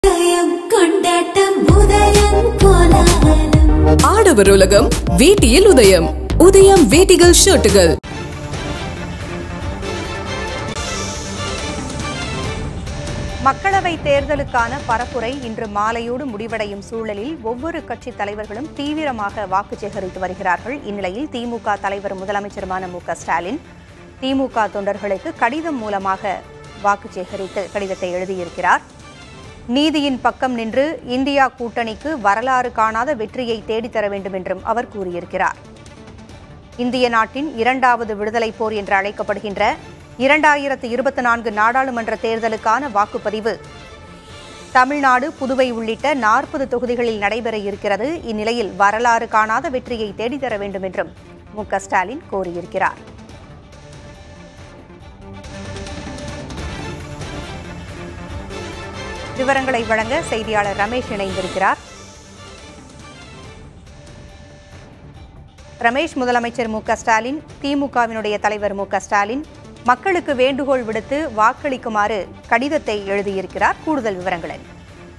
உதயம் கொண்டாட்டம் உதயம் கோலாகலம் ஆடவர் உலகம் வேட்டியில் உதயம் உதயம் வேட்டிகள் ஷர்ட்டுகள் மக்களவை தேர்தலுக்கான பரப்புரை இன்று மாலையோடு முடிவடையும் சூழலில் ஒவ்வொரு கட்சித் தலைவர்களும் தீவிரமாக வாக்கு சேகரித்து வருகிறார்கள் இந்நிலையில் திமுக தலைவர் முதலமைச்சருமான மு க ஸ்டாலின் திமுக தொண்டர்களுக்கு கடிதம் மூலமாக வாக்கு சேகரித்து கடிதத்தை எழுதியிருக்கிறார் நீதியின் பக்கம் நின்று இந்தியா கூட்டணிக்கு வரலாறு காணாத வெற்றியை தேடித்தர வேண்டும் என்றும் அவர் கூறியிருக்கிறார் இந்திய நாட்டின் இரண்டாவது விடுதலைப் போர் என்று அழைக்கப்படுகின்ற இரண்டாயிரத்து இருபத்தி நான்கு நாடாளுமன்ற தேர்தலுக்கான வாக்குப்பதிவு தமிழ்நாடு புதுவை உள்ளிட்ட நாற்பது தொகுதிகளில் நடைபெற இருக்கிறது இந்நிலையில் வரலாறு காணாத வெற்றியை தேடித்தர வேண்டும் என்றும் மு க ஸ்டாலின் கோரியிருக்கிறார் விவரங்களை வழங்க செய்தியாளர் ரமேஷ் இணைந்திருக்கிறார் ரமேஷ் முதலமைச்சர் மு க ஸ்டாலின் திமுகவினுடைய தலைவர் மு க ஸ்டாலின் மக்களுக்கு வேண்டுகோள் விடுத்து வாக்களிக்குமாறு கடிதத்தை எழுதியிருக்கிறார் கூடுதல் விவரங்கள் என்ன?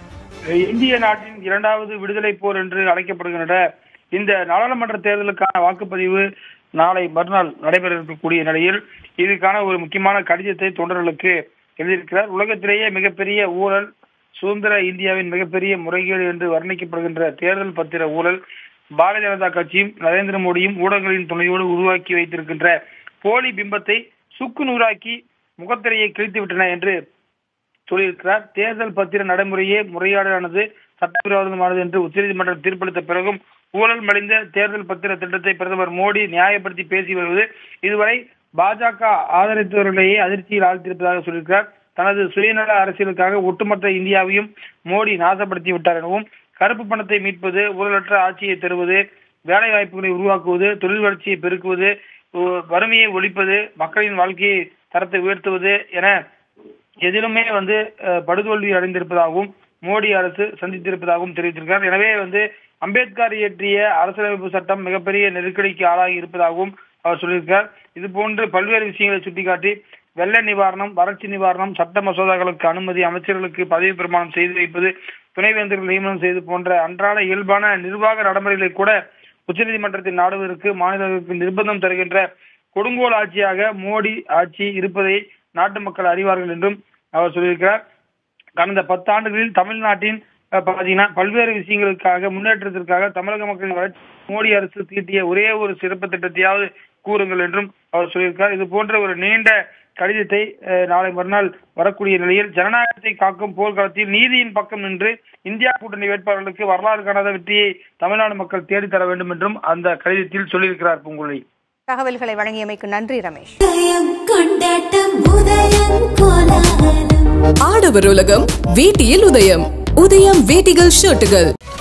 இந்திய நாட்டின் இரண்டாவது விடுதலை போர் என்று அழைக்கப்படுகின்ற இந்த நாடாளுமன்ற தேர்தலுக்கான வாக்குப்பதிவு நாளை மறுநாள் நடைபெற இருக்கக்கூடிய நிலையில் இதுக்கான ஒரு முக்கியமான கடிதத்தை தொண்டர்களுக்கு எழுதியிருக்கிறார் உலகத்திலேயே மிகப்பெரிய ஊழல் சுதந்திர இந்தியாவின் மிகப்பெரிய முறைகேடு என்று வர்ணிக்கப்படுகின்ற தேர்தல் பத்திர ஊழல் பாரதிய ஜனதா கட்சியும் நரேந்திர மோடியும் ஊடகங்களின் துணையோடு உருவாக்கி வைத்திருக்கின்ற போலி பிம்பத்தை சுக்கு நூறாக்கி முகத்திரையை கிழித்து விட்டன என்று சொல்லியிருக்கிறார் தேர்தல் பத்திர நடைமுறையே முறையாடானது சட்டவிரோதமானது என்று உச்சநீதிமன்றம் தீர்ப்பளித்த பிறகும் ஊழல் மலிந்த தேர்தல் பத்திர திட்டத்தை பிரதமர் மோடி நியாயப்படுத்தி பேசி வருவது இதுவரை பாஜக ஆதரித்தவர்களையே அதிர்ச்சியில் ஆழ்த்தியிருப்பதாக சொல்லியிருக்கிறார் தனது சுயநல அரசியலுக்காக ஒட்டுமொத்த இந்தியாவையும் மோடி நாசப்படுத்தி விட்டார் எனவும் கருப்பு பணத்தை மீட்பது ஊழலற்ற ஆட்சியை தருவது வேலை வாய்ப்புகளை உருவாக்குவது தொழில் வளர்ச்சியை பெருக்குவது உ- வறுமையை ஒழிப்பது மக்களின் வாழ்க்கையை தரத்தை உயர்த்துவது என எதிலுமே வந்து அஹ், படுதோல்வி அடைந்திருப்பதாகவும் மோடி அரசு சந்தித்திருப்பதாகவும் தெரிவித்திருக்கிறார் எனவே வந்து அம்பேத்கர் இயற்றிய அரசியலமைப்பு சட்டம் மிகப்பெரிய நெருக்கடிக்கு ஆளாகி இருப்பதாகவும் அவர் சொல்லியிருக்கிறார் இது போன்று பல்வேறு விஷயங்களை சுட்டிக்காட்டி வெள்ள நிவாரணம் வறட்சி நிவாரணம் சட்ட மசோதாக்களுக்கு அனுமதி அமைச்சர்களுக்கு பதவி பிரமாணம் செய்து வைப்பது துணைவேந்தர்கள் நியமனம் செய்து போன்ற அன்றாட இயல்பான நிர்வாக நடைமுறைகளை கூட உச்சநீதிமன்றத்தின் நாடுவதற்கு மாநிலங்களுக்கு நிர்பந்தம் தருகின்ற கொடுங்கோல் ஆட்சியாக மோடி ஆட்சி இருப்பதை நாட்டு மக்கள் அறிவார்கள் என்றும் அவர் சொல்லியிருக்கிறார் கடந்த பத்தாண்டுகளில் தமிழ்நாட்டின் அஹ், பாத்தீங்கன்னா பல்வேறு விஷயங்களுக்காக முன்னேற்றத்திற்காக தமிழக மக்களின் வளர்ச்சி மோடி அரசு தீட்டிய ஒரே ஒரு சிறப்பு திட்டத்தையாவது கூறுங்கள் என்றும் அவர் சொல்லியிருக்கார் இது போன்ற ஒரு நீண்ட கடிதத்தை அஹ், நாளை மறுநாள் வரக்கூடிய நிலையில் ஜனநாயகத்தை காக்கும் போர்க்காலத்தில் நீதியின் பக்கம் நின்று இந்தியா கூட்டணி வேட்பாளர்களுக்கு வரலாறு காணாத வெற்றியை தமிழ்நாடு மக்கள் தேடித் தர வேண்டும் என்றும் அந்த கடிதத்தில் சொல்லியிருக்கிறார் பூங்குழலி தகவல்களை வழங்கியமைக்கு நன்றி ரமேஷ் உதயம் கொண்டாட்டம் உதயம் கோலாகலம் ஆடவர் உலகம் வேட்டியில் உதயம் உதயம் வேட்டிகள் ஷர்ட்டுகள்